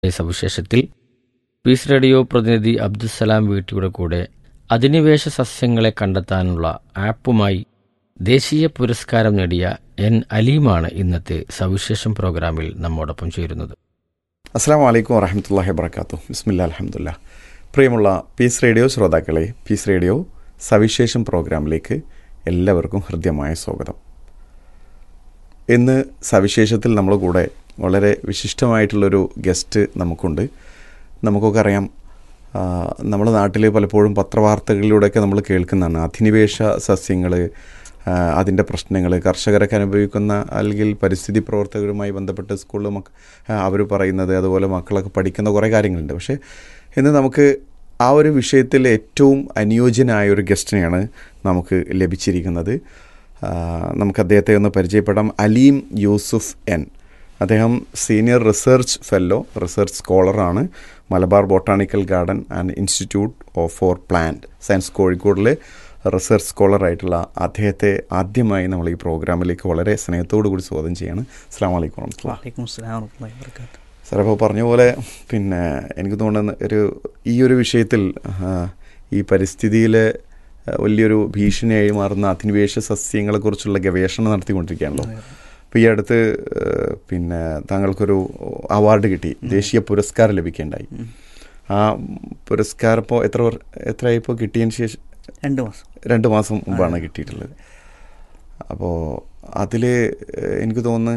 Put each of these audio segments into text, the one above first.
സവിശേഷത്തിൽ piece radio പ്രതിനിധി അബ്ദുസലാം വീട്ടിയുടെ കൂടെ അധിനിവേശ സസ്യങ്ങളെ കണ്ടെത്താനുള്ള ആപ്പുമായി ദേശീയ പുരസ്കാരം നേടിയ എൻ അലീമാണ് ഇന്നത്തെ സവിശേഷം പ്രോഗ്രാമിൽ നമ്മോടൊപ്പം ചേരുന്നത് അസ്സാം വലൈക്കും വറഹമത്തല്ലാഹി വർക്കാത്തു ബിസ്മില്ല അലഹമുല്ല പ്രിയമുള്ള പീസ് റേഡിയോ ശ്രോതാക്കളെ പീസ് റേഡിയോ സവിശേഷം പ്രോഗ്രാമിലേക്ക് എല്ലാവർക്കും ഹൃദ്യമായ സ്വാഗതം ഇന്ന് സവിശേഷത്തിൽ നമ്മൾ കൂടെ വളരെ വിശിഷ്ടമായിട്ടുള്ളൊരു ഗസ്റ്റ് നമുക്കുണ്ട് നമുക്കൊക്കെ അറിയാം ആ, നമ്മുടെ നാട്ടിൽ പലപ്പോഴും പത്രവാർത്തകളിലൂടെയൊക്കെ നമ്മൾ കേൾക്കുന്നതാണ് അധിനിവേശ സസ്യങ്ങൾ അതിൻ്റെ പ്രശ്നങ്ങൾ കർഷകരൊക്കെ അനുഭവിക്കുന്ന അല്ലെങ്കിൽ പരിസ്ഥിതി പ്രവർത്തകരുമായി ബന്ധപ്പെട്ട് സ്കൂളിൽ മക്ക അവർ പറയുന്നത് അതുപോലെ മക്കളൊക്കെ പഠിക്കുന്ന കുറേ കാര്യങ്ങളുണ്ട് പക്ഷേ ഇന്ന് നമുക്ക് ആ ഒരു വിഷയത്തിൽ ഏറ്റവും അനുയോജ്യനായ ഒരു ഗസ്റ്റിനെയാണ് നമുക്ക് ലഭിച്ചിരിക്കുന്നത് ആ, നമുക്ക് അദ്ദേഹത്തെ ഒന്ന് പരിചയപ്പെടാം അലീം യൂസുഫ് എൻ അദ്ദേഹം സീനിയർ റിസർച്ച് ഫെല്ലോ റിസർച്ച് സ്കോളറാണ് Malabar botanical garden and institute of for plant science കോഴിക്കോടിലെ റിസർച്ച് സ്കോളറായിട്ടുള്ള അദ്ദേഹത്തെ ആദ്യമായി നമ്മൾ ഈ പ്രോഗ്രാമിലേക്ക് വളരെ സ്നേഹത്തോടു കൂടി സ്വാഗതം ചെയ്യാണ് അസ്സാം വലൈക്കും വറഹമത്തുള്ള വലൈക്കും സ്ലാം വറഹ്മത്തുള്ളാഹി വബറകാത്ത് സാർ അപ്പോൾ പറഞ്ഞ പോലെ പിന്നെ എനിക്ക് തോന്നുന്ന ഒരു ഈ ഒരു വിഷയത്തിൽ ആ, ഈ പരിസ്ഥിതിയിലെ ആ, വലിയൊരു ഭീഷണിയായി മാറുന്ന അധിനിവേശ സസ്യങ്ങളെക്കുറിച്ചുള്ള ഗവേഷണം നടത്തിക്കൊണ്ടിരിക്കുകയാണല്ലോ അപ്പോൾ ഈ അടുത്ത് ആ, പിന്നെ താങ്കൾക്കൊരു അവാർഡ് കിട്ടി ദേശീയ പുരസ്കാരം ലഭിക്കുകയുണ്ടായി ആ പുരസ്കാരം ഇപ്പോൾ എത്ര വർ- എത്രയായിപ്പോൾ കിട്ടിയതിന് ശേഷം രണ്ട് മാസം രണ്ട് മാസം മുമ്പാണ് കിട്ടിയിട്ടുള്ളത് അപ്പോൾ അതിൽ എനിക്ക് തോന്നുന്നു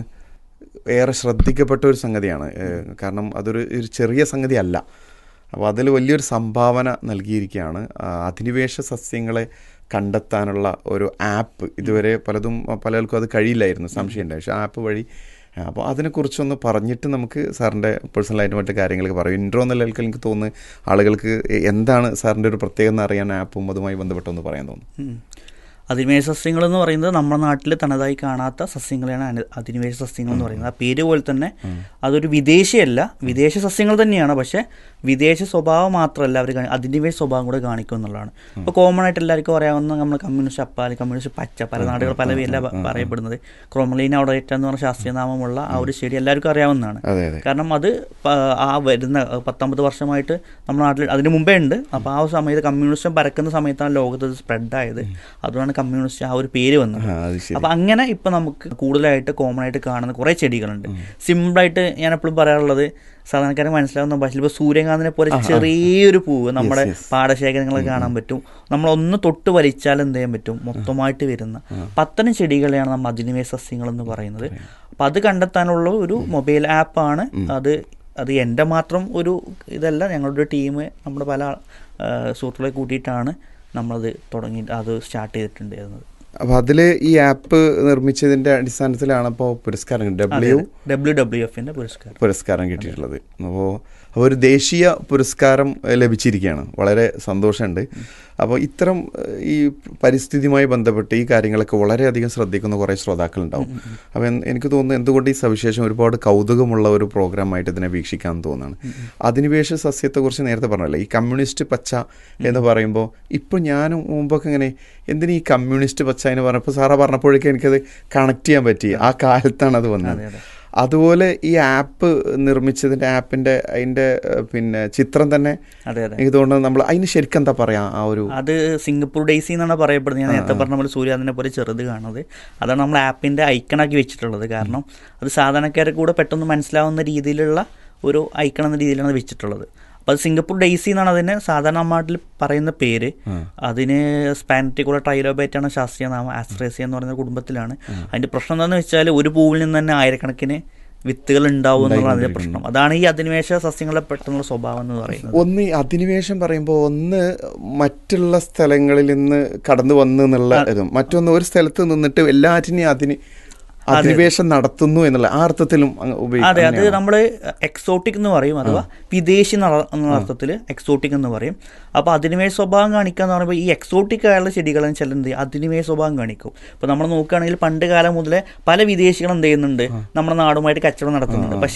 ഏറെ ശ്രദ്ധിക്കപ്പെട്ട ഒരു സംഗതിയാണ് ഏഹ് കാരണം അതൊരു ഒരു ചെറിയ സംഗതി അല്ല അപ്പോൾ അതിൽ വലിയൊരു സംഭാവന നൽകിയിരിക്കുകയാണ് ആ, അധിനിവേശ സസ്യങ്ങളെ കണ്ടെത്താനുള്ള ഒരു ആപ്പ് ഇതുവരെ പലതും പലർക്കും അത് കഴിയില്ലായിരുന്നു സംശയമുണ്ടായി പക്ഷേ ആപ്പ് വഴി അപ്പോൾ അതിനെക്കുറിച്ചൊന്ന് പറഞ്ഞിട്ട് നമുക്ക് സാറിൻ്റെ പേഴ്സണലായിട്ട് മറ്റു കാര്യങ്ങളൊക്കെ പറയും ഇൻട്രോ എന്നുള്ള നിലയ്ക്ക് എനിക്ക് തോന്നുന്നു ആളുകൾക്ക് എന്താണ് സാറിൻ്റെ ഒരു പ്രത്യേകത എന്ന് അറിയാൻ ആപ്പും അതുമായി ബന്ധപ്പെട്ടൊന്ന് പറയാൻ തോന്നുന്നു ഉം. അധിനിവേശ സസ്യങ്ങൾ എന്ന് പറയുന്നത് നമ്മുടെ നാട്ടിൽ തനതായി കാണാത്ത സസ്യങ്ങളെയാണ് അനി- അധിനിവേശ സസ്യങ്ങൾ എന്ന് പറയുന്നത് ആ പേര് പോലെ തന്നെ അതൊരു വിദേശിയല്ല വിദേശ സസ്യങ്ങൾ തന്നെയാണ് പക്ഷേ വിദേശ സ്വഭാവം മാത്രമല്ല അവർ അധിനിവേശ സ്വഭാവം കൂടെ കാണിക്കും എന്നുള്ളതാണ് ഇപ്പോൾ കോമൺ ആയിട്ട് എല്ലാവർക്കും അറിയാവുന്ന നമ്മൾ കമ്മ്യൂണിസ്റ്റ് അപ്പാൽ കമ്മ്യൂണിസ്റ്റ് പച്ച പല നാടുകൾ പല പേരില പറയപ്പെടുന്നത് ക്രോമലീൻ ഔഡേറ്റ എന്ന് പറഞ്ഞ ശാസ്ത്രീയ നാമമുള്ള ആ ഒരു ചെടി എല്ലാവർക്കും അറിയാവുന്നതാണ് അതെ അതെ കാരണം അത് പ- ആ വരുന്ന പത്തൊമ്പത് വർഷമായിട്ട് നമ്മുടെ നാട്ടിൽ അതിന് മുമ്പേ ഉണ്ട് അപ്പോൾ ആ ഒരു സമയത്ത് കമ്മ്യൂണിസം പരക്കുന്ന സമയത്താണ് ലോകത്ത് ഇത് സ്പ്രെഡ് ആയത് അതുകൊണ്ടാണ് കമ്മ്യൂണിസ്റ്റ് ആ ഒരു പേര് വന്നത് ആ അത് ശരി അപ്പോൾ അങ്ങനെ ഇപ്പം നമുക്ക് കൂടുതലായിട്ട് കോമൺ ആയിട്ട് കാണുന്ന കുറേ ചെടികളുണ്ട് സിമ്പിളായിട്ട് ഞാൻ എപ്പോഴും പറയാറുള്ളത് സാധാരണക്കാരൻ മനസ്സിലാവുന്ന ഭാഷയിൽ ഇപ്പോൾ സൂര്യകാന്തിനെ പോലെ ചെറിയൊരു പൂവ് നമ്മുടെ yes. പാടശേഖരങ്ങളൊക്കെ കാണാൻ പറ്റും നമ്മളൊന്ന് തൊട്ട് വലിച്ചാൽ എന്ത് ചെയ്യാൻ പറ്റും മൊത്തമായിട്ട് വരുന്ന പത്തനം ചെടികളെയാണ് നമ്മൾ അധിനിവേശ സസ്യങ്ങൾ എന്ന് പറയുന്നത് അപ്പം അത് കണ്ടെത്താനുള്ള ഒരു മൊബൈൽ ആപ്പാണ് അത് അത് എൻ്റെ മാത്രം ഒരു ഇതല്ല ഞങ്ങളുടെ ടീം നമ്മുടെ പല ആ, സുഹൃത്തുക്കളെ കൂട്ടിയിട്ടാണ് നമ്മളത് തുടങ്ങി അത് സ്റ്റാർട്ട് ചെയ്തിട്ടുണ്ടായിരുന്നത് അപ്പോൾ അതിൽ ഈ ആപ്പ് നിർമ്മിച്ചതിൻ്റെ അടിസ്ഥാനത്തിലാണ് ഇപ്പോൾ പുരസ്കാരം ഡബ്ല്യു ഡബ്ല്യു ഡബ്ല്യു എഫിൻ്റെ പുരസ്കാരം പുരസ്കാരം കിട്ടിയിട്ടുള്ളത് അപ്പോൾ അപ്പോൾ ഒരു ദേശീയ പുരസ്കാരം ഏഹ്, ലഭിച്ചിരിക്കുകയാണ് വളരെ സന്തോഷമുണ്ട് അപ്പോൾ ഇത്തരം ഏഹ്, ഈ പരിസ്ഥിതിയുമായി ബന്ധപ്പെട്ട് ഈ കാര്യങ്ങളൊക്കെ വളരെയധികം ശ്രദ്ധിക്കുന്ന കുറേ ശ്രോതാക്കളുണ്ടാവും അപ്പോൾ എൻ- എനിക്ക് തോന്നുന്നു എന്തുകൊണ്ട് ഈ സവിശേഷം ഒരുപാട് കൗതുകമുള്ള ഒരു പ്രോഗ്രാമായിട്ട് ഇതിനെ വീക്ഷിക്കാൻ തോന്നുന്നു അധിനിവേശ സസ്യത്തെക്കുറിച്ച് നേരത്തെ പറഞ്ഞല്ലോ ഈ കമ്മ്യൂണിസ്റ്റ് പച്ച എന്ന് പറയുമ്പോൾ ഇപ്പോൾ ഞാനും മുമ്പൊക്കെ ഇങ്ങനെ എന്തിനു ഈ കമ്മ്യൂണിസ്റ്റ് പച്ച എന്ന് പറഞ്ഞപ്പോൾ സാറ പറഞ്ഞപ്പോഴേക്കും എനിക്കത് കണക്ട് ചെയ്യാൻ പറ്റി ആ കാലത്താണ് അത് വന്നത് അതെ അതെ അതുപോലെ ഈ ആപ്പ് നിർമ്മിച്ചതിൻ്റെ ആപ്പിൻ്റെ അതിൻ്റെ ഏഹ്, പിന്നെ ചിത്രം തന്നെ അതെ അതെ എനിക്ക് തോന്നുന്നത് നമ്മൾ അതിന് ശരിക്കും എന്താ പറയാ ആ ഒരു അത് സിംഗപ്പൂർ ഡേയ്സി എന്നാണ് പറയപ്പെടുന്നത് ഞാൻ നേരത്തെ പറഞ്ഞ പോലെ സൂര്യാദിനെ പോലെ ചെറുത് കാണുന്നത് അതാണ് നമ്മൾ ആപ്പിൻ്റെ ഐക്കണാക്കി വെച്ചിട്ടുള്ളത് കാരണം അത് സാധാരണക്കാർക്ക് കൂടെ പെട്ടെന്ന് മനസ്സിലാവുന്ന രീതിയിലുള്ള ഒരു ഐക്കൺ എന്ന രീതിയിലാണ് അത് വെച്ചിട്ടുള്ളത് അപ്പോൾ അത് സിംഗപ്പൂർ ഡേയ്സി എന്നാണ് അതിന് സാധാരണ നാട്ടിൽ പറയുന്ന പേര് അതിന് സ്പാനറ്റിക്കുള്ള ട്രൈലോബൈറ്റ് ആണ് ശാസ്ത്രീയ നാമം ആസ്ട്രേസിയ എന്ന് പറയുന്ന കുടുംബത്തിലാണ് അതിൻ്റെ പ്രശ്നം എന്താണെന്ന് വെച്ചാൽ ഒരു പൂവിൽ നിന്ന് തന്നെ ആയിരക്കണക്കിന് വിത്തുകൾ ഉണ്ടാവും എന്നുള്ളതാണ് അതിൻ്റെ പ്രശ്നം അതാണ് ഈ അധിനിവേശ സസ്യങ്ങളുടെ പെട്ടെന്നുള്ള സ്വഭാവം എന്ന് പറയുന്നത് ഒന്ന് ഈ അധിനിവേശം പറയുമ്പോൾ ഒന്ന് മറ്റുള്ള സ്ഥലങ്ങളിൽ നിന്ന് കടന്നു വന്നു എന്നുള്ള ഇതും മറ്റൊന്ന് ഒരു സ്ഥലത്ത് നിന്നിട്ട് എല്ലാറ്റിനെയും അതിന് അധിനിവേശം നടത്തുന്നു എന്നുള്ള ആ അർത്ഥത്തിലും അങ്ങ് ഉപയോഗി- അതെ അത് അങ്ങനെയാണോ? നമ്മൾ എക്സോട്ടിക് എന്ന് പറയും അഥവാ വിദേശി എന്നുള്ള എന്നുള്ള അർത്ഥത്തിൽ എക്സോട്ടിക് എന്ന് പറയും അപ്പോൾ അധിനിവേശ സ്വഭാവം കാണിക്കുക എന്ന് പറയുമ്പോൾ ഈ എക്സോട്ടിക് ആയുള്ള ചെടികളും ചില എന്ത് ചെയ്യും അധിനിവേശ സ്വഭാവം കാണിക്കും ഇപ്പോൾ നമ്മൾ നോക്കുകയാണെങ്കിൽ പണ്ട് കാലം മുതലേ പല വിദേശികളും എന്ത് ചെയ്യുന്നുണ്ട് നമ്മുടെ നാടുമായിട്ട് കച്ചവടം നടത്തുന്നുണ്ട് പക്ഷേ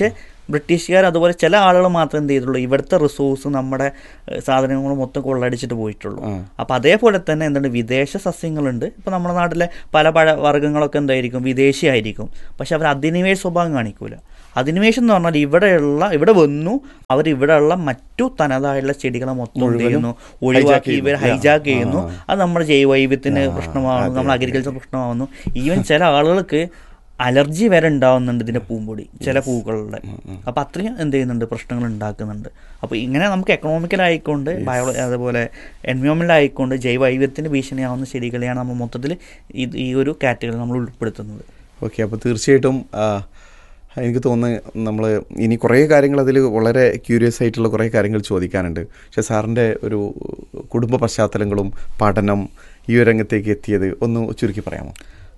ബ്രിട്ടീഷുകാർ അതുപോലെ ചില ആളുകൾ മാത്രം എന്ത് ചെയ്തിട്ടുള്ളൂ ഇവിടുത്തെ റിസോഴ്സ് നമ്മുടെ ഏഹ്, സാധനങ്ങൾ മൊത്തം കൊള്ളടിച്ചിട്ട് പോയിട്ടുള്ളൂ ആ. അപ്പോൾ അതേപോലെ തന്നെ എന്താണ് വിദേശ സസ്യങ്ങളുണ്ട് ഇപ്പോൾ നമ്മുടെ നാട്ടിലെ പല പഴ വർഗ്ഗങ്ങളൊക്കെ എന്തായിരിക്കും വിദേശിയായിരിക്കും പക്ഷെ അവർ അധിനിവേശ സ്വഭാവം കാണിക്കൂല അധിനിവേശം എന്ന് പറഞ്ഞാൽ ഇവിടെയുള്ള ഇവിടെ വന്നു അവർ ഇവിടെയുള്ള മറ്റു തനതായുള്ള ചെടികളെ മൊത്തം എന്ത് ചെയ്യുന്നു ഒഴിവാക്കി ഇവർ ഹൈജാക്ക് ചെയ്യുന്നു അത് നമ്മുടെ ജൈവവൈവിധ്യത്തിന് പ്രശ്നമാകുന്നു നമ്മുടെ അഗ്രികൾച്ചർ പ്രശ്നമാകുന്നു ഈവൻ ചില ആളുകൾക്ക് അലർജി വരെ ഉണ്ടാവുന്നുണ്ട് ഇതിന്റെ പൂമ്പൊടി ചില പൂക്കളുടെ അപ്പൊ അത്രയും എന്ത് ചെയ്യുന്നുണ്ട് പ്രശ്നങ്ങൾ ഉണ്ടാക്കുന്നുണ്ട് അപ്പൊ ഇങ്ങനെ നമുക്ക് എക്കണോമിക്കൽ ആയിക്കൊണ്ട് ബയോ അതുപോലെ എൻവയോൺമെന്റൽ ആയിക്കൊണ്ട് ജൈവ വൈവിധ്യത്തിന് ഭീഷണിയാവുന്ന ചെടികളെയാണ് നമ്മൾ മൊത്തത്തിൽ ഇത് ഈ ഒരു കാറ്റഗറി നമ്മൾ ഉൾപ്പെടുത്തുന്നത് ഓക്കെ അപ്പോൾ തീർച്ചയായിട്ടും ആ, എനിക്ക് തോന്നുന്നു നമ്മൾ ഇനി കുറേ കാര്യങ്ങൾ അതിൽ വളരെ ക്യൂരിയസ് ആയിട്ടുള്ള കുറേ കാര്യങ്ങൾ ചോദിക്കാനുണ്ട് പക്ഷേ സാറിൻ്റെ ഒരു കുടുംബ പശ്ചാത്തലങ്ങളും പഠനം ഈ ഒരു രംഗത്തേക്ക് എത്തിയത് ഒന്ന് ചുരുക്കി പറയാമോ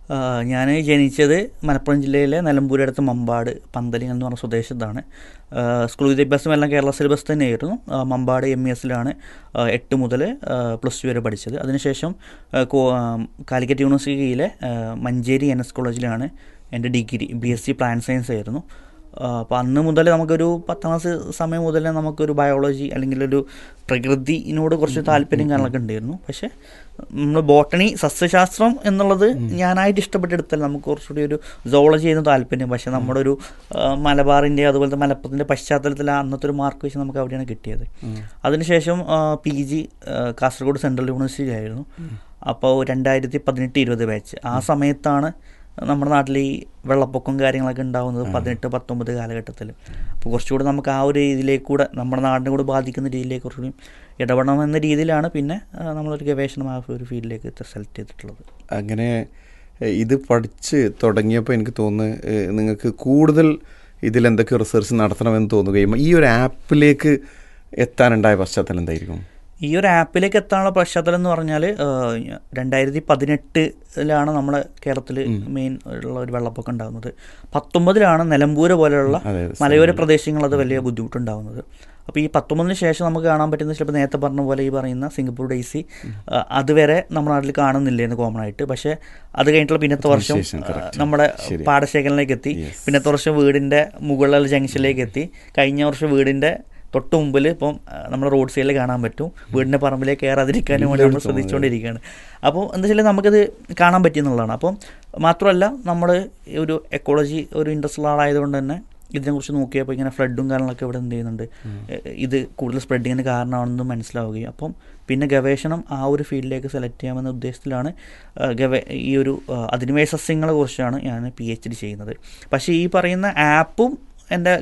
ഞാൻ ജനിച്ചത് മലപ്പുറം ജില്ലയിലെ നിലമ്പൂർ അടുത്ത് മമ്പാട് പന്തലിംഗ് എന്ന് പറഞ്ഞ സ്വദേശത്താണ് ആ, സ്കൂൾ വിദ്യാഭ്യാസം എല്ലാം കേരള സിലബസ് തന്നെയായിരുന്നു ആ, മമ്പാട് എം ഇ എസിലാണ് എട്ട് മുതൽ പ്ലസ് ടു വരെ പഠിച്ചത് അതിനുശേഷം ആ, കോ- ആ, കാലിക്കറ്റ് യൂണിവേഴ്സിറ്റിയിലെ ആ, മഞ്ചേരി എൻ എസ് കോളേജിലാണ് എൻ്റെ degree B S C plan science ആയിരുന്നു അപ്പോൾ അന്ന് മുതൽ നമുക്കൊരു പത്താം ക്ലാസ് സമയം മുതൽ നമുക്കൊരു ബയോളജി അല്ലെങ്കിൽ ഒരു പ്രകൃതിനോട് കുറച്ച് താല്പര്യം കാര്യങ്ങളൊക്കെ ഉണ്ടായിരുന്നു പക്ഷേ നമ്മൾ ബോട്ടണി സസ്യശാസ്ത്രം എന്നുള്ളത് ഞാനായിട്ട് ഇഷ്ടപ്പെട്ടെടുത്തല്ല നമുക്ക് കുറച്ചുകൂടി ഒരു സോളജി ചെയ്യുന്ന താല്പര്യം പക്ഷേ നമ്മുടെ ഒരു ആ, മലബാറിൻ്റെ അതുപോലത്തെ മലപ്പുറത്തിൻ്റെ പശ്ചാത്തലത്തിൽ അന്നത്തെ ഒരു മാർക്ക് വെച്ച് നമുക്ക് അവിടെയാണ് കിട്ടിയത് അതിനുശേഷം പി ജി കാസർഗോഡ് സെൻട്രൽ യൂണിവേഴ്സിറ്റിയിലായിരുന്നു അപ്പോൾ രണ്ടായിരത്തി പതിനെട്ട് ഇരുപത് ബാച്ച് ആ സമയത്താണ് നമ്മുടെ നാട്ടിൽ ഈ വെള്ളപ്പൊക്കം കാര്യങ്ങളൊക്കെ ഉണ്ടാകുന്നത് പതിനെട്ട് പത്തൊമ്പത് കാലഘട്ടത്തിൽ അപ്പോൾ കുറച്ചുകൂടി നമുക്ക് ആ ഒരു രീതിയിലേക്ക് കൂടെ നമ്മുടെ നാടിനെ കൂടെ ബാധിക്കുന്ന രീതിയിലേക്ക് കുറച്ചുകൂടി ഇടപെടണം എന്ന രീതിയിലാണ് പിന്നെ ആ, നമ്മളൊരു ഗവേഷണം ആ ഒരു ഫീൽഡിലേക്ക് സെലക്ട് ചെയ്തിട്ടുള്ളത് അങ്ങനെ എ, ഇത് പഠിച്ച് തുടങ്ങിയപ്പോൾ എനിക്ക് തോന്നുന്നു എ, നിങ്ങൾക്ക് കൂടുതൽ ഇതിലെന്തൊക്കെ റിസർച്ച് നടത്തണമെന്ന് തോന്നുകയും ഈ ഒരു ആപ്പിലേക്ക് എത്താനുണ്ടായ പശ്ചാത്തലം എന്തായിരിക്കും ഈ ഒരു ആപ്പിലേക്ക് എത്താനുള്ള പശ്ചാത്തലം എന്ന് പറഞ്ഞാൽ രണ്ടായിരത്തി പതിനെട്ടിലാണ് നമ്മളെ കേരളത്തിൽ മെയിൻ ഉള്ള ഒരു വെള്ളപ്പൊക്കം ഉണ്ടാകുന്നത് പത്തൊമ്പതിലാണ് നിലമ്പൂര് പോലെയുള്ള അതെ, മലയോര പ്രദേശങ്ങളിൽ അത് വലിയ ബുദ്ധിമുട്ടുണ്ടാകുന്നത് അപ്പോൾ ഈ പത്തൊമ്പതിന് ശേഷം നമുക്ക് കാണാൻ പറ്റുന്ന ചിലപ്പോൾ നേരത്തെ പറഞ്ഞ പോലെ ഈ പറയുന്ന സിംഗപ്പൂർ ഡേയ്സി ആ, അതുവരെ നമ്മുടെ നാട്ടിൽ കാണുന്നില്ലായിരുന്നു കോമൺ ആയിട്ട് പക്ഷേ അത് കഴിഞ്ഞിട്ടുള്ള പിന്നത്തെ വർഷം ശേഷം, ആ, correct. നമ്മുടെ ശരി. പാടശേഖരനിലേക്ക് എത്തി പിന്നത്തെ വർഷം വീടിൻ്റെ മുകളിലുള്ള ജംഗ്ഷനിലേക്ക് എത്തി കഴിഞ്ഞ വർഷം വീടിൻ്റെ തൊട്ട് മുമ്പിൽ ഇപ്പം ആ, നമ്മുടെ റോഡ് സൈഡിൽ കാണാൻ പറ്റും വീടിൻ്റെ പറമ്പിലേക്ക് കയറാതിരിക്കാനും വേണ്ടി നമ്മൾ ശ്രദ്ധിച്ചുകൊണ്ടിരിക്കുകയാണ് അപ്പോൾ എന്താ വെച്ചാൽ നമുക്കത് കാണാൻ പറ്റിയെന്നുള്ളതാണ് അപ്പം മാത്രമല്ല നമ്മൾ ഒരു എക്കോളജി ഒരു ഇൻട്രസ്റ്റ് ഉള്ള ആളായതുകൊണ്ട് തന്നെ ഇതിനെക്കുറിച്ച് നോക്കിയപ്പോൾ ഇങ്ങനെ ഫ്ലഡും കാര്യങ്ങളൊക്കെ ഇവിടെ എന്ത് ചെയ്യുന്നുണ്ട് എ- ഇത് കൂടുതൽ സ്പ്രെഡിങ്ങിന് കാരണമാണെന്ന് മനസ്സിലാവുകയും അപ്പം പിന്നെ ഗവേഷണം ആ ഒരു ഫീൽഡിലേക്ക് സെലക്ട് ചെയ്യാമെന്ന ഉദ്ദേശത്തിലാണ് ആ, ഗവേ ഈ ഒരു ആ, അധിനിവേശ സസ്യങ്ങളെ കുറിച്ചാണ് ഞാൻ പി എച്ച് ഡി ചെയ്യുന്നത് പക്ഷേ ഈ പറയുന്ന ആപ്പും എൻ്റെ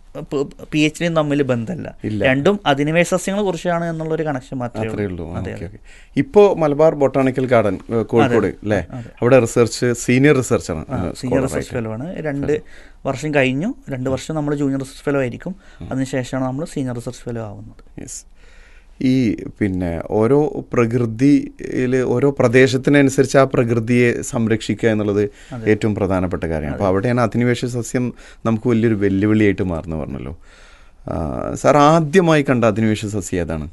പി എച്ച് ഡിയും തമ്മിൽ ബന്ധമല്ല ഇല്ല. രണ്ടും അധിനിവേശ സസ്യങ്ങളെ കുറിച്ചാണ് എന്നുള്ളൊരു കണക്ഷൻ അത്രേ മാത്രമേ ഉള്ളൂ ഉള്ളൂ അതെ ഓക്കെ ഓക്കെ ഇപ്പോൾ മലബാർ ബൊട്ടാണിക്കൽ ഗാർഡൻ ഏ, കോഴിക്കോട് അല്ലേ അവിടെ റിസർച്ച് സീനിയർ റിസർച്ചാണ് സീനിയർ റിസർച്ച് ഫെലോ ആണ് രണ്ട് വർഷം കഴിഞ്ഞു രണ്ട് വർഷം നമ്മൾ ജൂനിയർ റിസർച്ച് ഫെലോ ആയിരിക്കും അതിനുശേഷമാണ് നമ്മൾ സീനിയർ റിസർച്ച് ഫെലോ ആവുന്നത് യെസ് ഈ പിന്നെ ഓരോ പ്രകൃതിയിൽ ഓരോ പ്രദേശത്തിനനുസരിച്ച് ആ പ്രകൃതിയെ സംരക്ഷിക്കുക എന്നുള്ളത് ഏറ്റവും പ്രധാനപ്പെട്ട കാര്യമാണ് അപ്പോൾ അവിടെയാണ് അധിനിവേശ സസ്യം നമുക്ക് വലിയൊരു വെല്ലുവിളിയായിട്ട് മാറുന്നു പറഞ്ഞല്ലോ ആ, സാർ ആദ്യമായി കണ്ട അധിനിവേശ സസ്യം ഏതാണ്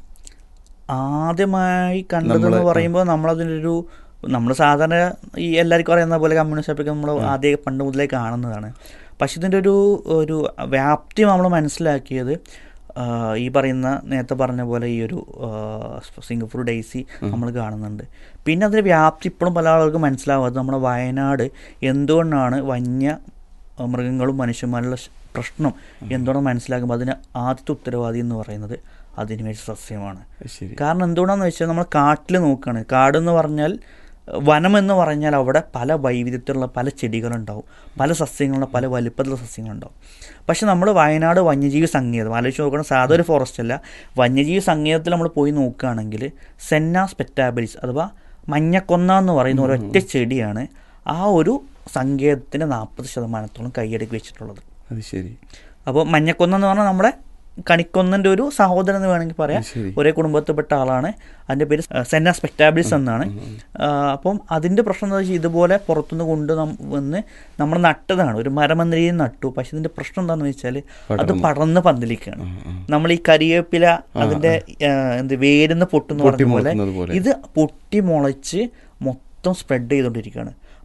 ആദ്യമായി കണ്ടതെന്ന് നമ്മള് പറയുമ്പോൾ നമ്മളതിനൊരു നമ്മൾ സാധാരണ ഈ എല്ലാവർക്കും അറിയുന്ന പോലെ കമ്മ്യൂണിസ്റ്റ് ആപ്പിയൊക്കെ നമ്മൾ ആദ്യം പണ്ട് മുതലേ കാണുന്നതാണ് പക്ഷെ ഇതിൻ്റെ ഒരു ഒരു വ്യാപ്തി നമ്മൾ മനസ്സിലാക്കിയത് ആ, ഈ പറയുന്ന നേരത്തെ പറഞ്ഞ പോലെ ഈ ഒരു ആ, സിംഗപ്പൂർ ഡേയ്സി നമ്മൾ കാണുന്നുണ്ട് പിന്നെ അതിൻ്റെ വ്യാപ്തി ഇപ്പോഴും പല ആളുകൾക്കും മനസ്സിലാവാതെ നമ്മുടെ വയനാട് എന്തുകൊണ്ടാണ് വന്യ ആ, മൃഗങ്ങളും മനുഷ്യന്മാരുടെ ശ്- പ്രശ്നം എന്തുകൊണ്ടാണ് മനസ്സിലാക്കുമ്പോൾ അതിന് ആദ്യത്തെ ഉത്തരവാദി എന്ന് പറയുന്നത് അധിനിവേശ സസ്യമാണ് ശരി കാരണം എന്തുകൊണ്ടാന്ന് വെച്ചാൽ നമ്മൾ കാട്ടിൽ നോക്കുകയാണ് കാടെന്ന് പറഞ്ഞാൽ അഹ് വനം എന്ന് പറഞ്ഞാൽ അവിടെ പല വൈവിധ്യത്തിലുള്ള പല ചെടികളുണ്ടാവും പല സസ്യങ്ങളുള്ള പല വലുപ്പത്തിലുള്ള സസ്യങ്ങളുണ്ടാവും പക്ഷെ നമ്മൾ വയനാട് വന്യജീവി സങ്കേതം ആലോചിച്ച് നോക്കണം സാധാ ഒരു ഫോറസ്റ്റ് അല്ല വന്യജീവി സങ്കേതത്തിൽ നമ്മൾ പോയി നോക്കുകയാണെങ്കിൽ സെന്ന സ്പെറ്റാബിലിസ് അഥവാ മഞ്ഞക്കൊന്ന എന്ന് പറയുന്ന ഒരൊറ്റ ചെടിയാണ് ആ ഒരു സങ്കേതത്തിൻ്റെ നാൽപ്പത് ശതമാനത്തോളം കൈയടക്കി വെച്ചിട്ടുള്ളത് അത് ശരി അപ്പോൾ മഞ്ഞക്കൊന്ന എന്ന് പറഞ്ഞാൽ നമ്മുടെ കണിക്കൊന്നൻ്റെ ഒരു സഹോദരൻ എന്ന് വേണമെങ്കിൽ പറയാം ശരി. ഒരേ കുടുംബത്തിൽപ്പെട്ട ആളാണ് അതിൻ്റെ പേര് സെന്ന സ്പെക്ടാബിളിസ് എന്നാണ് ആ, അപ്പം അതിൻ്റെ പ്രശ്നം എന്താ വെച്ചാൽ ഇതുപോലെ പുറത്തുനിന്ന് കൊണ്ട് നം- വന്ന് നമ്മൾ നട്ടതാണ് ഒരു മരം എന്ന രീതിയിൽ നട്ടു പക്ഷെ ഇതിൻ്റെ പ്രശ്നം എന്താണെന്ന് വെച്ചാൽ അത് പടർന്ന് പന്തലിക്കുകയാണ് നമ്മൾ ഈ കരിവേപ്പില അതിൻ്റെ ആ, എന്ത് വേരുന്ന് പൊട്ടുന്ന പൊട്ടി പറഞ്ഞ പോലെ മുളക്കുന്നത് പോലെ. ഇത് പൊട്ടി മുളച്ച് മൊത്തം സ്പ്രെഡ് ചെയ്തുകൊണ്ടിരിക്കുകയാണ്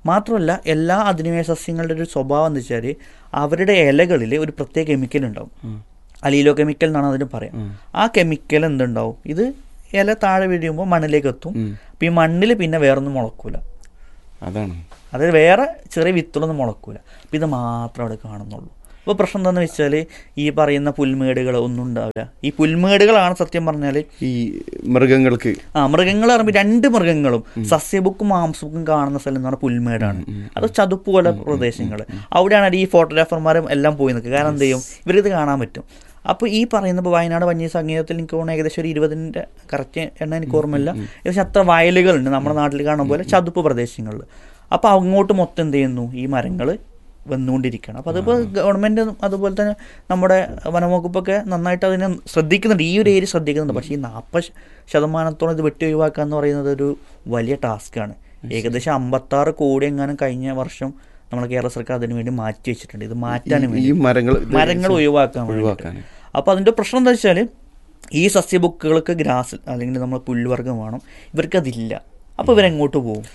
മാത്രമല്ല എല്ലാ അധിനിവേശ സസ്യങ്ങളുടെ ഒരു സ്വഭാവം എന്ന് വെച്ചാൽ അവരുടെ ഇലകളിൽ ഒരു പ്രത്യേക കെമിക്കൽ ഉണ്ടാവും അലീലോ കെമിക്കൽ എന്നാണ് അതിന് പറയാം ആ കെമിക്കൽ എന്തുണ്ടാവും ഇത് ഇല താഴെ വീഴുമ്പോൾ മണ്ണിലേക്ക് എത്തും അപ്പം ഈ മണ്ണിൽ പിന്നെ വേറൊന്നും മുളക്കൂല അതാണ് അതായത് വേറെ ചെറിയ വിത്തുകളൊന്നും മുളക്കൂല അപ്പം ഇത് മാത്രം അവിടെ കാണുന്നുള്ളൂ അപ്പോൾ പ്രശ്നം എന്താണെന്ന് വെച്ചാൽ ഈ പറയുന്ന പുൽമേടുകൾ ഒന്നും ഉണ്ടാവില്ല ഈ പുൽമേടുകളാണ് സത്യം പറഞ്ഞാൽ ഈ മൃഗങ്ങൾക്ക് ആ മൃഗങ്ങൾ പറയുമ്പോൾ രണ്ട് മൃഗങ്ങളും സസ്യബുക്കും മാംസബുക്കും കാണുന്ന സ്ഥലം എന്ന് പറഞ്ഞാൽ പുൽമേടാണ് അത് ചതുപ്പ് പോലെ പ്രദേശങ്ങൾ അവിടെയാണ് ഈ ഫോട്ടോഗ്രാഫർമാരും എല്ലാം പോയി നിൽക്കുക കാരണം എന്ത് ചെയ്യും ഇവർക്കിത് കാണാൻ പറ്റും അപ്പോൾ ഈ പറയുന്ന ഇപ്പോൾ വയനാട് വന്യ സംഗീതത്തിൽ എനിക്ക് തോന്നുന്നു ഏകദേശം ഒരു ഇരുപതിൻ്റെ കറക്റ്റ് എണ്ണം എനിക്ക് ഓർമ്മയില്ല ഏകദേശം അത്ര വയലുകളുണ്ട് നമ്മുടെ നാട്ടിൽ കാണുന്ന പോലെ ചതുപ്പ് പ്രദേശങ്ങളിൽ അപ്പോൾ അങ്ങോട്ട് മൊത്തം എന്ത് ചെയ്യുന്നു ഈ മരങ്ങൾ വന്നുകൊണ്ടിരിക്കുകയാണ് അപ്പോൾ അതിപ്പോൾ ഗവൺമെൻറ് അതുപോലെ തന്നെ നമ്മുടെ വനംവകുപ്പൊക്കെ നന്നായിട്ട് അതിനെ ശ്രദ്ധിക്കുന്നുണ്ട് ഈ ഒരു ഏരിയ ശ്രദ്ധിക്കുന്നുണ്ട് പക്ഷേ ഈ നാൽപ്പത് ശതമാനത്തോളം ഇത് വെട്ടി ഒഴിവാക്കുക എന്ന് പറയുന്നത് ഒരു വലിയ ടാസ്ക്കാണ് ഏകദേശം അമ്പത്താറ് കോടി എങ്ങാനും കഴിഞ്ഞ വർഷം നമ്മുടെ കേരള സർക്കാർ അതിനു വേണ്ടി മാറ്റി വെച്ചിട്ടുണ്ട് ഇത് മാറ്റാനും ഈ വേണ്ടി മരങ്ങൾ ഇത് മരങ്ങൾ ഒഴിവാക്കാൻ ഒഴിവാക്കാൻ അപ്പോൾ അതിൻ്റെ പ്രശ്നം എന്താ വെച്ചാൽ ഈ സസ്യബുക്കുകൾക്ക് ഗ്രാസ് അല്ലെങ്കിൽ നമ്മൾ പുല്ലുവർഗ്ഗം വേണം ഇവർക്കതില്ല അപ്പോൾ ഇവരെങ്ങോട്ട് പോകും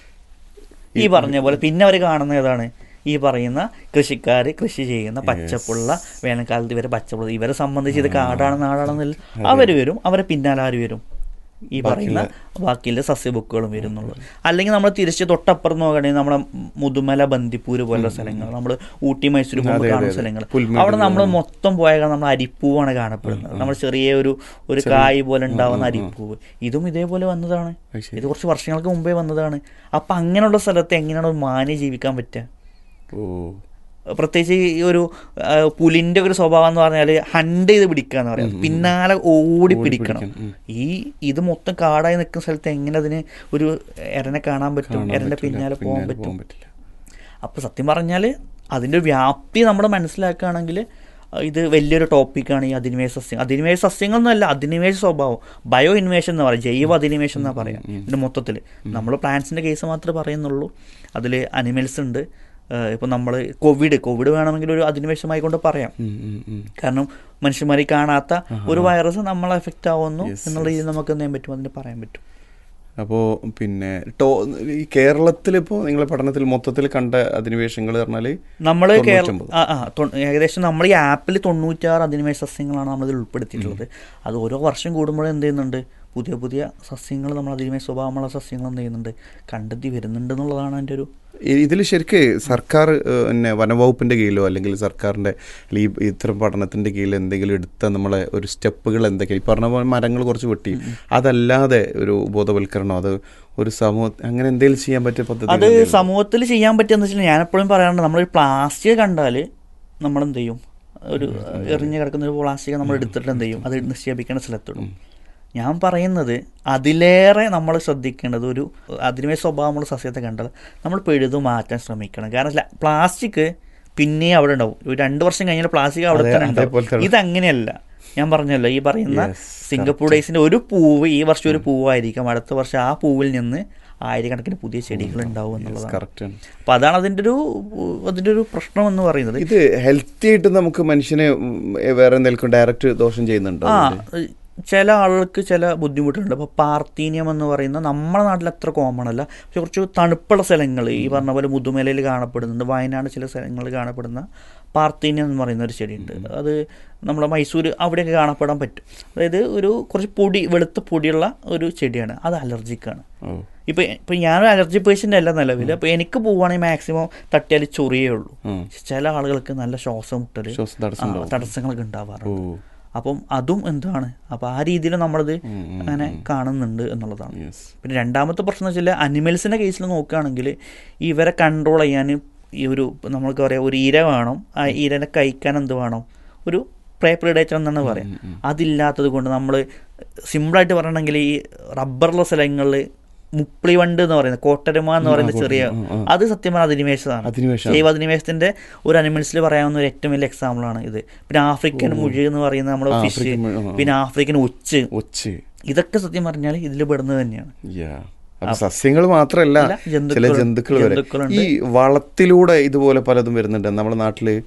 ഈ പറഞ്ഞ പോലെ പിന്നെ അവർ കാണുന്ന ഏതാണ് ഈ പറയുന്ന കൃഷിക്കാർ കൃഷി ചെയ്യുന്ന പച്ചപ്പുള്ള വേനൽക്കാലത്ത് ഇവരെ പച്ചപ്പുള്ള ഇവരെ സംബന്ധിച്ച് ഇത് കാടാണ് നാടാണെന്നില്ല അവർ വരും അവരെ പിന്നാലെ ആര് വരും ഈ പറയുന്ന ബാക്കിയുള്ള സസ്യബുക്കുകളും വരുന്നുള്ളൂ അല്ലെങ്കിൽ നമ്മൾ തിരിച്ച് തൊട്ടപ്പുറം നോക്കുകയാണെങ്കിൽ നമ്മുടെ മുതുമല ബന്ദിപ്പൂര് പോലുള്ള സ്ഥലങ്ങൾ നമ്മൾ ഊട്ടി മൈസൂർ പോകുമ്പോൾ കാണുന്ന സ്ഥലങ്ങൾ അവിടെ നമ്മൾ മൊത്തം പോയാൽ നമ്മൾ അരിപ്പൂവാണ് കാണപ്പെടുന്നത് നമ്മൾ ചെറിയ ഒരു ഒരു കായ് പോലെ ഉണ്ടാവുന്ന അരിപ്പൂവ് ഇതും ഇതേപോലെ വന്നതാണ് അത് ശരി. ഇത് കുറച്ച് വർഷങ്ങൾക്ക് മുമ്പേ വന്നതാണ് അപ്പം അങ്ങനെയുള്ള സ്ഥലത്ത് എങ്ങനെയാണ് ഒരു മാന് ജീവിക്കാൻ പറ്റുക ഓ പ്രത്യേകിച്ച് ഈ ഒരു ആ, പുലിന്റെ ഒരു സ്വഭാവം എന്ന് പറഞ്ഞാൽ ഹണ്ട് ചെയ്ത് പിടിക്കുക എന്ന് പറയാം പിന്നാലെ ഓടി പിടിക്കണം ഈ ഇത് മൊത്തം കാടായി നിൽക്കുന്ന സ്ഥലത്ത് എങ്ങനെ അതിന് ഒരു എരനെ കാണാൻ പറ്റും കാണാൻ എരന്റെ പറ്റില്ല, പിന്നാലെ പോകാൻ പിന്നാലെ പറ്റും പോകാൻ പറ്റില്ല അപ്പോൾ സത്യം പറഞ്ഞാൽ അതിൻ്റെ വ്യാപ്തി നമ്മൾ മനസ്സിലാക്കുകയാണെങ്കിൽ ഇത് വലിയൊരു ടോപ്പിക്കാണ് ഈ അധിനിവേശ സസ്യം അധിനിവേശ സസ്യങ്ങളൊന്നുമല്ല അധിനിവേശ സ്വഭാവം ബയോ ഇൻവേഷൻ എന്ന് പറയും ജൈവ അധിനിവേശം എന്നാ പറയാം ഇതിന്റെ മൊത്തത്തിൽ നമ്മൾ പ്ലാന്റ്സിന്റെ കേസ് മാത്രമേ പറയുന്നുള്ളൂ അതിൽ അനിമൽസ് ഉണ്ട് ഇപ്പം നമ്മൾ കോവിഡ് കോവിഡ് വേണമെങ്കിൽ ഒരു അധിനിവേശമായി കൊണ്ട് പറയാം ഉം, ഉം, ഉം. കാരണം മനുഷ്യന്മാരെ കാണാത്ത ഒരു വൈറസ് നമ്മളെ എഫക്റ്റ് ആവുന്നു എന്നുള്ള രീതിയിൽ നമുക്ക് എന്ത് ചെയ്യാൻ പറ്റും അതിന് പറയാൻ പറ്റും അപ്പോൾ പിന്നെ ടോ ഈ കേരളത്തിൽ ഇപ്പോൾ നിങ്ങളെ പഠനത്തിൽ മൊത്തത്തിൽ കണ്ട അധിനിവേശങ്ങൾ പറഞ്ഞാൽ നമ്മൾ കേരള തൊണ്ണൂറ്റൊമ്പത്. ആ ആ തൊ- ഏകദേശം നമ്മൾ ഈ ആപ്പിൽ തൊണ്ണൂറ്റാറ് അധിനിവേശ സസ്യങ്ങളാണ് നമ്മളിതിൽ ഉൾപ്പെടുത്തിയിട്ടുള്ളത് അത് ഓരോ വർഷം കൂടുമ്പോഴും എന്ത് ചെയ്യുന്നുണ്ട് പുതിയ പുതിയ സസ്യങ്ങൾ നമ്മൾ അധിനിവേശ സ്വഭാവമുള്ള സസ്യങ്ങൾ എന്ത് ചെയ്യുന്നുണ്ട് കണ്ടെത്തി വരുന്നുണ്ട് എന്നുള്ളതാണ് എൻ്റെ ഒരു ഇതിൽ ശരിക്ക് സർക്കാർ ഏഹ്, പിന്നെ വനവകുപ്പിൻ്റെ കീഴിലോ അല്ലെങ്കിൽ സർക്കാരിൻ്റെ അല്ലെങ്കിൽ ഈ ഇത്തരം പഠനത്തിൻ്റെ കീഴിൽ എന്തെങ്കിലും എടുത്ത നമ്മളെ ഒരു സ്റ്റെപ്പുകൾ എന്തൊക്കെയാണ് ഈ പറഞ്ഞ പോലെ മരങ്ങൾ കുറച്ച് വെട്ടി അതല്ലാതെ ഒരു ബോധവൽക്കരണോ അത് ഒരു സമൂഹ അങ്ങനെ എന്തെങ്കിലും ചെയ്യാൻ പറ്റിയ പദ്ധതി അത് സമൂഹത്തിൽ ചെയ്യാൻ പറ്റുമെന്ന് വെച്ചാൽ ഞാൻ എപ്പോഴും പറയാറുണ്ട് നമ്മൾ പ്ലാസ്റ്റിക് കണ്ടാൽ നമ്മൾ എന്ത് ചെയ്യും ഒരു എറിഞ്ഞ് കിടക്കുന്ന ഒരു പ്ലാസ്റ്റിക് നമ്മൾ എടുത്തിട്ട് എന്ത് ചെയ്യും അത് നിക്ഷേപിക്കേണ്ട സ്ഥലത്തിടും ഞാൻ പറയുന്നത് അതിലേറെ നമ്മൾ ശ്രദ്ധിക്കേണ്ടത് ഒരു അധിനിവേശ സ്വഭാവമുള്ള സസ്യത്തെ കണ്ടാൽ നമ്മൾ പെഴുതു മാറ്റാൻ ശ്രമിക്കണം കാരണം പ്ലാസ്റ്റിക് പിന്നെ അവിടെ ഉണ്ടാവും ഒരു രണ്ട് വർഷം കഴിഞ്ഞാൽ പ്ലാസ്റ്റിക് അവിടെ അതെ, തന്നെ അതേപോലത്തെ ഉണ്ടാവും ഇതങ്ങനെയല്ല ഞാൻ പറഞ്ഞല്ലോ ഈ പറയുന്ന Yes, സിംഗപ്പൂർ ഡേയ്സിന്റെ ഒരു പൂവ് ഈ വർഷം ഒരു പൂവായിരിക്കും അടുത്ത വർഷം ആ പൂവിൽ നിന്ന് ആയിരക്കണക്കിന് പുതിയ ചെടികൾ ഉണ്ടാവും എന്നുള്ളതാണ് കറക്റ്റാണ് അപ്പൊ അതാണ് അതിന്റെ ഒരു അതിന്റെ ഒരു പ്രശ്നം എന്ന് പറയുന്നത് ഇത് ഹെൽത്തി ആയിട്ട് നമുക്ക് മനുഷ്യനെ ഉം, വേറെ എന്തെങ്കിലും ഡയറക്റ്റ് ദോഷം ചെയ്യുന്നുണ്ടോ ആ അതിന്റെ? ചില ആളുകൾക്ക് ചില ബുദ്ധിമുട്ടുണ്ട് അപ്പോൾ പാർത്തീനിയം എന്ന് പറയുന്ന നമ്മുടെ നാട്ടിൽ അത്ര കോമൺ അല്ല പക്ഷെ കുറച്ച് തണുപ്പുള്ള സ്ഥലങ്ങൾ ഈ പറഞ്ഞ പോലെ മുതുമലയിൽ കാണപ്പെടുന്നുണ്ട് വയനാട് ചില സ്ഥലങ്ങളിൽ കാണപ്പെടുന്ന പാർത്തീനിയം എന്ന് പറയുന്ന ഒരു ചെടിയുണ്ട് അത് നമ്മുടെ മൈസൂർ അവിടെയൊക്കെ കാണപ്പെടാൻ പറ്റും അതായത് ഒരു കുറച്ച് പൊടി വെളുത്ത പൊടിയുള്ള ഒരു ചെടിയാണ് അത് അലർജിക്കാണ് ഓ ഇപ്പം ഇപ്പം ഞാനൊരു അലർജി പേഷ്യൻ്റ് അല്ല നിലവിൽ അപ്പോൾ എനിക്ക് പോവുകയാണെങ്കിൽ മാക്സിമം തട്ടിയാൽ ചൊറിയേ ഉള്ളൂ ഉം. ചില ആളുകൾക്ക് നല്ല ശ്വാസം മുട്ടൽ ശ്വാസതടസ്സം ആ, ഉണ്ടാവും. തടസ്സങ്ങളൊക്കെ ഓ ഉണ്ടാവാറുണ്ട് അപ്പം അതും എന്താണ് അപ്പം ആ രീതിയിൽ നമ്മളത് ഉം, ഉം, അങ്ങനെ കാണുന്നുണ്ട് എന്നുള്ളതാണ് യെസ് പിന്നെ രണ്ടാമത്തെ പ്രശ്നം എന്ന് വെച്ചാൽ അനിമൽസിൻ്റെ കേസിൽ നോക്കുകയാണെങ്കിൽ ഇവരെ കൺട്രോൾ ചെയ്യാൻ ഈ ഒരു നമ്മൾക്ക് പറയാം ഒരു ഇര വേണം ആ ഇരനെ കഴിക്കാൻ എന്ത് വേണം ഒരു പ്രേ പ്രിഡേറ്റർ എന്നാണ് പറയാം അതില്ലാത്തത് കൊണ്ട് നമ്മൾ സിമ്പിളായിട്ട് പറയണമെങ്കിൽ ഈ റബ്ബറുള്ള സ്ഥലങ്ങളിൽ മുപ്പിളി വണ്ട് എന്ന് പറയുന്നത് കോട്ടരമ എന്ന് പറയുന്ന ചെറിയ അത് സത്യം പറഞ്ഞാൽ അധിനിവേശമാണ് അധിനിവേശമാണ്. ജൈവ അധിനിവേശത്തിന്റെ ഒരു അനിമൽസിൽ പറയാവുന്ന ഒരു ഏറ്റവും വലിയ എക്സാമ്പിൾ ആണ് ഇത് പിന്നെ ആഫ്രിക്കൻ മുഴി എന്ന് പറയുന്ന നമ്മുടെ ആ, ഫിഷ് ആഫ്രിക്കൻ മുഴ, ആ, ആ. പിന്നെ ആഫ്രിക്കൻ ഒച്ച് ഒച്ച് ഇതൊക്കെ സത്യം പറഞ്ഞാൽ ഇതിൽ പെടുന്നത് തന്നെയാണ് യാ അപ്പൊ സസ്യങ്ങൾ മാത്രമല്ല അല്ല, ചില ജന്തുക്കൾ- ജന്തുക്കൾ വരെ ജന്തുക്കളുണ്ട്. ഈ വളത്തിലൂടെ ഇതുപോലെ പലതും വരുന്നുണ്ട് നമ്മുടെ നാട്ടില്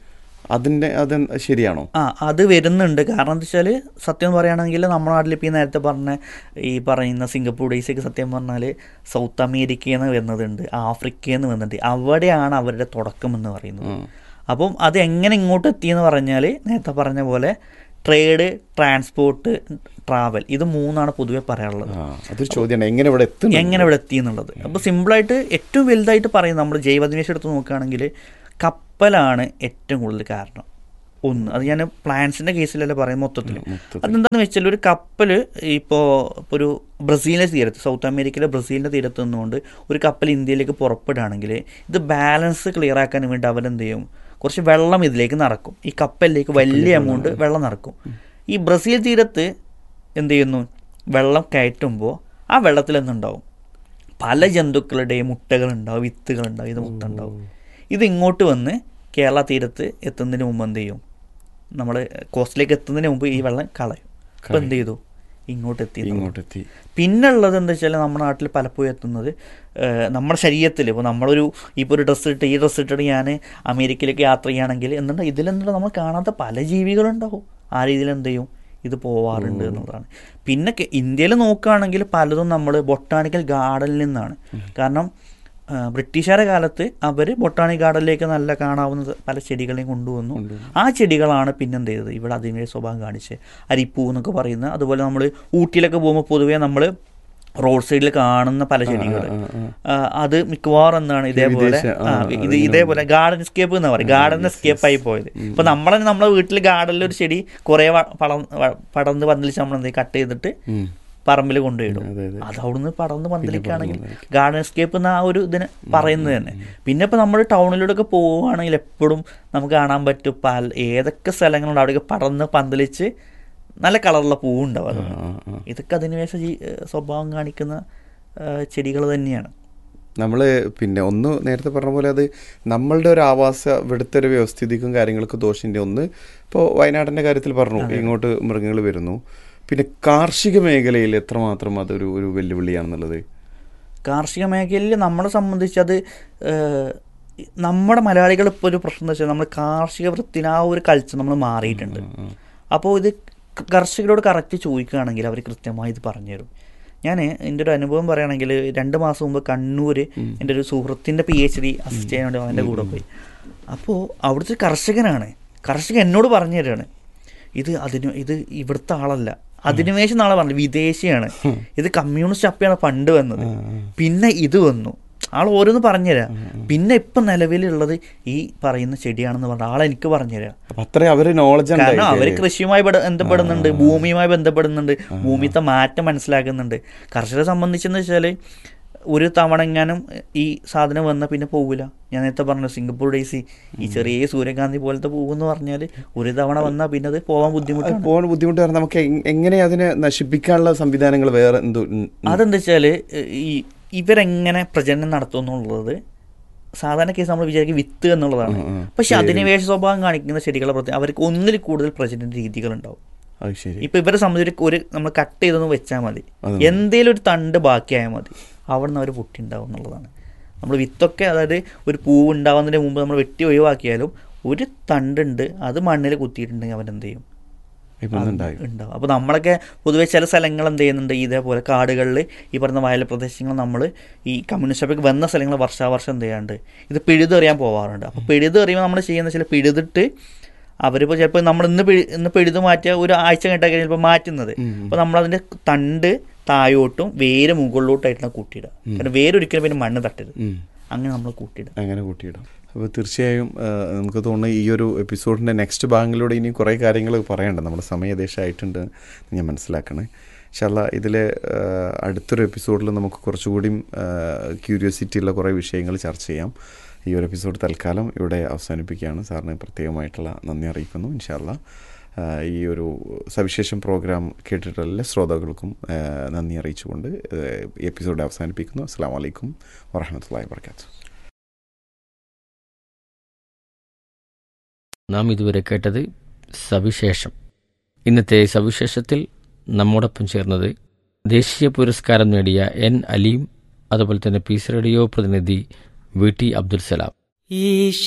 അതിൻ്റെ അത് ശരിയാണോ ആ അത് വരുന്നുണ്ട് കാരണം എന്താ വെച്ചാൽ സത്യം പറയുകയാണെങ്കിൽ നമ്മുടെ നാട്ടിൽ ഇപ്പോൾ ഈ നേരത്തെ പറഞ്ഞ ഈ പറയുന്ന സിംഗപ്പൂർ ഡേയ്സൊക്കെ സത്യം പറഞ്ഞാൽ സൗത്ത് അമേരിക്കയിൽ നിന്ന് വരുന്നതുണ്ട് ആഫ്രിക്കയിൽ നിന്ന് വന്നിട്ടുണ്ട് അവിടെയാണ് അവരുടെ തുടക്കം എന്ന് പറയുന്നത് അപ്പം അത് എങ്ങനെ ഇങ്ങോട്ട് എത്തിയെന്ന് പറഞ്ഞാൽ നേരത്തെ പറഞ്ഞ പോലെ ട്രേഡ് ട്രാൻസ്പോർട്ട് ട്രാവൽ ഇത് മൂന്നാണ് പൊതുവെ പറയാനുള്ളത് ആ അതൊരു ചോദ്യമാണ് എങ്ങനെ ഇവിടെ എത്തുന്നു എങ്ങനെ ഇവിടെ എത്തി എന്നുള്ളത് അപ്പോൾ സിമ്പിളായിട്ട് ഏറ്റവും വലുതായിട്ട് പറയുന്നത് നമ്മൾ ജൈവനിവേശം എടുത്ത് നോക്കുകയാണെങ്കിൽ കപ്പലാണ് ഏറ്റവും കൂടുതൽ കാരണം ഒന്ന് അത് ഞാൻ പ്ലാൻസിൻ്റെ കേസിലല്ല പറയുന്നത് മൊത്തത്തിൽ അതെന്താണെന്ന് വെച്ചാൽ ഒരു കപ്പൽ ഇപ്പോൾ ഇപ്പോൾ ഒരു ബ്രസീലിൻ്റെ തീരത്ത് സൗത്ത് അമേരിക്കയിലെ ബ്രസീലിൻ്റെ തീരത്ത് നിന്നുകൊണ്ട് ഒരു കപ്പൽ ഇന്ത്യയിലേക്ക് പുറപ്പെടുകയാണെങ്കിൽ ഇത് ബാലൻസ് ക്ലിയർ ആക്കാൻ വേണ്ടി അവരെന്ത് ചെയ്യും കുറച്ച് വെള്ളം ഇതിലേക്ക് നടക്കും ഈ കപ്പലിലേക്ക് വലിയ എമൗണ്ട് വെള്ളം നടക്കും ഈ ബ്രസീൽ തീരത്ത് എന്ത് ചെയ്യുന്നു വെള്ളം കയറ്റുമ്പോൾ ആ വെള്ളത്തിൽ എന്തുണ്ടാവും പല ജന്തുക്കളുടെയും മുട്ടകളുണ്ടാവും വിത്തുകളുണ്ടാവും ഇത് മൊത്തം ഉണ്ടാവും ഇത് ഇങ്ങോട്ട് വന്ന് കേരള തീരത്ത് എത്തുന്നതിന് മുമ്പ് എന്ത് ചെയ്യും നമ്മൾ കോസ്റ്റിലേക്ക് എത്തുന്നതിന് മുമ്പ് ഈ വെള്ളം കളയും അപ്പം എന്ത് ചെയ്തു ഇങ്ങോട്ട് എത്തി എന്നുള്ളത്. ഇങ്ങോട്ടെത്തി പിന്നെ ഉള്ളത് എന്താ വെച്ചാൽ നമ്മുടെ നാട്ടിൽ പലപ്പോഴും എത്തുന്നത് ഏഹ്, നമ്മുടെ ശരീരത്തിൽ ഇപ്പോൾ നമ്മളൊരു ഇപ്പോൾ ഒരു ഡ്രസ്സ് ഇട്ട് ഈ ഡ്രസ്സ് ഇട്ടിട്ട് ഞാൻ അമേരിക്കയിലേക്ക് യാത്ര ചെയ്യുകയാണെങ്കിൽ എന്തുണ്ട് ഇതിലെന്തുണ്ട് നമ്മൾ കാണാത്ത പല ജീവികളുണ്ടാവും ആ രീതിയിൽ എന്ത് ചെയ്യും ഇത് പോവാറുണ്ട് എന്നുള്ളതാണ് പിന്നെ കെ- ഇന്ത്യയിൽ നോക്കുകയാണെങ്കിൽ പലതും നമ്മൾ ബൊട്ടാണിക്കൽ ഗാർഡനിൽ നിന്നാണ് കാരണം ആ, ബ്രിട്ടീഷുകാരുടെ കാലത്ത് അവർ ബൊട്ടാണിക് ഗാർഡനിലേക്ക് നല്ല കാണാവുന്ന പല ചെടികളെയും കൊണ്ടുവന്നു ആ ചെടികളാണ് പിന്നെന്ത് ചെയ്തത് ഇവിടെ അതിൻ്റെ സ്വഭാവം കാണിച്ച് അരിപ്പൂ എന്നൊക്കെ പറയുന്ന അതുപോലെ നമ്മൾ ഊട്ടിയിലൊക്കെ പോകുമ്പോൾ പൊതുവേ നമ്മൾ റോഡ് സൈഡിൽ കാണുന്ന പല ചെടികൾ അത് മിക്കവാറും എന്താണ് ഇതേപോലെ വിദേശ, ആ, ആ, ഇത് ഇതേപോലെ ഗാർഡൻ സ്കേപ്പ് എന്ന് പറയും ഗാർഡൻ സ്കേപ്പ് ആയി പോയത് ഇപ്പൊ നമ്മളെ നമ്മളെ വീട്ടിൽ ഗാർഡനിൽ ഒരു ചെടി കുറെ പടർന്ന് പന്തലിച്ച് നമ്മൾ എന്ത് കട്ട് ചെയ്തിട്ട് ഉം. പറമ്പിൽ കൊണ്ടുപോയിടും അതെ, അതെ. അത് അവിടുന്ന് പടർന്ന് പന്തലിക്കാണെങ്കിൽ ഗാർഡൻ സ്കേപ്പ് എന്ന ആ ഒരു ഇതിന് പറയുന്നത് തന്നെ പിന്നെ ഇപ്പൊ നമ്മൾ ടൗണിലൂടെ ഒക്കെ പോവുകയാണെങ്കിൽ എപ്പോഴും നമുക്ക് കാണാൻ പറ്റും പല ഏതൊക്കെ സ്ഥലങ്ങളുണ്ട് അവിടെയൊക്കെ പടർന്ന് പന്തലിച്ച് നല്ല കളറുള്ള പൂവുണ്ടാവും അത് ആ, ആ. ഇതൊക്കെ അധിനിവേശ ജീ- ഏഹ് സ്വഭാവം കാണിക്കുന്ന ചെടികൾ തന്നെയാണ് നമ്മൾ പിന്നെ ഒന്ന് നേരത്തെ പറഞ്ഞ പോലെ അത് നമ്മളുടെ ഒരു ആവാസ ഇവിടുത്തെ ഒരു വ്യവസ്ഥിതിക്കും കാര്യങ്ങൾക്കും ദോഷൻ്റെ ഒന്ന് ഇപ്പോൾ വയനാടിൻ്റെ കാര്യത്തിൽ പറഞ്ഞു ഇങ്ങോട്ട് മൃഗങ്ങൾ വരുന്നു പിന്നെ കാർഷിക മേഖലയിൽ എത്രമാത്രം അതൊരു ഒരു വെല്ലുവിളിയാണെന്നുള്ളത് കാർഷിക മേഖലയിൽ നമ്മളെ സംബന്ധിച്ച് അത് ഏഹ്, നമ്മുടെ മലയാളികൾ ഇപ്പോൾ ഒരു പ്രശ്നം എന്ന് വെച്ചാൽ നമ്മൾ കാർഷിക വൃത്തിന് ആ ഒരു കൾച്ചർ നമ്മൾ മാറിയിട്ടുണ്ട് അപ്പോൾ ഇത് ക- കർഷകരോട് കറക്റ്റ് ചോദിക്കുകയാണെങ്കിൽ അവർ കൃത്യമായി ഇത് പറഞ്ഞുതരും ഞാൻ എൻ്റെ ഒരു അനുഭവം പറയുകയാണെങ്കിൽ രണ്ട് മാസം മുമ്പ് കണ്ണൂർ എൻ്റെ ഒരു സുഹൃത്തിൻ്റെ പി എച്ച് ഡി അസിസ്റ്റ് ചെയ്യാൻ വേണ്ടി അവൻ്റെ കൂടെ പോയി അപ്പോൾ അവിടുത്തെ കർഷകനാണ് കർഷകൻ എന്നോട് പറഞ്ഞു തരികയാണ് ഇത് അതിന് ഇത് ഇവിടുത്തെ ആളല്ല അധിനിവേശം നാളെ പറഞ്ഞു വിദേശിയാണ് ഇത് കമ്മ്യൂണിസ്റ്റ് അപ്പയാണ് പണ്ട് വന്നത് പിന്നെ ഇത് വന്നു ആൾ ഓരോന്ന് പറഞ്ഞുതരാം പിന്നെ ഇപ്പം നിലവിലുള്ളത് ഈ പറയുന്ന ചെടിയാണെന്ന് പറഞ്ഞ ആൾ എനിക്ക് പറഞ്ഞുതരാം അപ്പം അത്രയും അവർ നോളജ് കാരണം അവർ കൃഷിയുമായി ബന്ധ- ബന്ധപ്പെടുന്നുണ്ട് ഭൂമിയുമായി ബന്ധപ്പെടുന്നുണ്ട് ഭൂമിത്തെ മാറ്റം മനസ്സിലാക്കുന്നുണ്ട് കർഷകരെ സംബന്ധിച്ചെന്ന് വെച്ചാൽ ഒരു തവണ എങ്ങാനും ഈ സാധനം വന്നാൽ പിന്നെ പോകില്ല ഞാൻ നേരത്തെ പറഞ്ഞു സിംഗപ്പൂർ ഡേയ്സി ഈ ചെറിയ സൂര്യകാന്തി പോലത്തെ പൂവെന്ന് പറഞ്ഞാൽ ഒരു തവണ വന്നാൽ പിന്നെ അത് പോകാൻ ബുദ്ധിമുട്ടാണ് പോകാൻ ബുദ്ധിമുട്ട് കാരണം നമുക്ക് എങ്- എങ്ങനെ അതിനെ നശിപ്പിക്കാനുള്ള സംവിധാനങ്ങൾ വേറെ എന്തോ ഉം, അതെന്താ വെച്ചാൽ ഈ ഇവരെങ്ങനെ പ്രജനനം നടത്തും എന്നുള്ളത് സാധാരണ കേസ് നമ്മൾ വിചാരിക്കും വിത്ത് എന്നുള്ളതാണ് പക്ഷെ അധിനിവേശ സ്വഭാവം കാണിക്കുന്ന ചെടികളെ പ്രത്യേകം അവർക്ക് ഒന്നിൽ കൂടുതൽ പ്രജനന രീതികളുണ്ടാവും അത് ശരി ഇപ്പൊ ഇവരെ സംബന്ധിച്ച് ഒരു നമ്മൾ കട്ട് ചെയ്തൊന്ന് വെച്ചാൽ മതി എന്തേലും ഒരു തണ്ട് ബാക്കിയായാൽ മതി അവിടെ നിന്ന് അവർ പൊട്ടിണ്ടാവും എന്നുള്ളതാണ് നമ്മൾ വിത്തൊക്കെ അതായത് ഒരു പൂവ് ഉണ്ടാവുന്നതിന് മുമ്പ് നമ്മൾ വെട്ടി ഒഴിവാക്കിയാലും ഒരു തണ്ടുണ്ട് അത് മണ്ണിൽ കുത്തിയിട്ടുണ്ടെങ്കിൽ അവൻ എന്ത് ചെയ്യും ഇപ്പം ഉണ്ടായി ഉണ്ടാവും അപ്പോൾ നമ്മളൊക്കെ പൊതുവെ ചില സ്ഥലങ്ങൾ എന്ത് ചെയ്യുന്നുണ്ട് ഇതേപോലെ കാടുകളിൽ ഈ പറയുന്ന വയൽ പ്രദേശങ്ങൾ നമ്മൾ ഈ കമ്മ്യൂണിസ്റ്റ് സഭയ്ക്ക് വന്ന സ്ഥലങ്ങൾ വർഷാവർഷം എന്ത് ചെയ്യാണ്ട് ഇത് പിഴുതെറിയാൻ പോവാറുണ്ട് അപ്പോൾ പിഴുതെറിയുമ്പോൾ നമ്മൾ ചെയ്യുന്ന വെച്ചാൽ പിഴുതിട്ട് അവരിപ്പോൾ ചിലപ്പോൾ നമ്മൾ ഇന്ന് പിഴു ഇന്ന് പിഴുത് മാറ്റിയ ഒരു ആഴ്ച കഴിഞ്ഞിട്ടൊക്കെ ചിലപ്പോൾ മാറ്റുന്നത് അപ്പോൾ നമ്മളതിൻ്റെ തണ്ട് താഴോട്ടും വേര് മുകളിലോട്ടായിട്ടാണ് കൂട്ടിയിടുക കാരണം വേര് ഒരിക്കലും പിന്നെ മണ്ണ് തട്ടരുത് ഉം. അങ്ങനെ നമ്മൾ കൂട്ടിയിടുക അങ്ങനെ കൂട്ടിയിടാം അപ്പോൾ തീർച്ചയായും ആ, നമുക്ക് തോന്നുന്നു ഈ ഒരു എപ്പിസോഡിൻ്റെ നെക്സ്റ്റ് ഭാഗങ്ങളിലൂടെ ഇനി കുറേ കാര്യങ്ങൾ പറയണ്ട നമ്മുടെ സമയം ഏകദേശമായിട്ടുണ്ട് എന്ന് ഞാൻ മനസ്സിലാക്കണേ ഇൻഷാല്ല ഇതിൽ അടുത്തൊരു എപ്പിസോഡിൽ നമുക്ക് കുറച്ചുകൂടിയും ക്യൂരിയോസിറ്റി ഉള്ള കുറേ വിഷയങ്ങൾ ചർച്ച ചെയ്യാം ഈ ഒരു എപ്പിസോഡ് തൽക്കാലം ഇവിടെ അവസാനിപ്പിക്കുകയാണ് സാറിന് പ്രത്യേകമായിട്ടുള്ള നന്ദി അറിയിക്കുന്നു ഇൻഷാല്ല ഈ ഒരു സവിശേഷം പ്രോഗ്രാം കേട്ടിട്ടുള്ള എല്ലാ ശ്രോതാക്കൾക്കും ആ, നന്ദി അറിയിച്ചുകൊണ്ട് ആ, ഈ എപ്പിസോഡ് അവസാനിപ്പിക്കുന്നു അസ്സാം വലൈക്കും വറഹമത്തല്ലാ വർക്കാത്തു നാം ഇതുവരെ കേട്ടത് സവിശേഷം ഇന്നത്തെ സവിശേഷത്തിൽ നമ്മോടൊപ്പം ചേർന്നത് ദേശീയ പുരസ്കാരം നേടിയ എൻ അലീം അതുപോലെ തന്നെ പീസ് റേഡിയോ പ്രതിനിധി വി ടി അബ്ദുൽ സലാം ഈ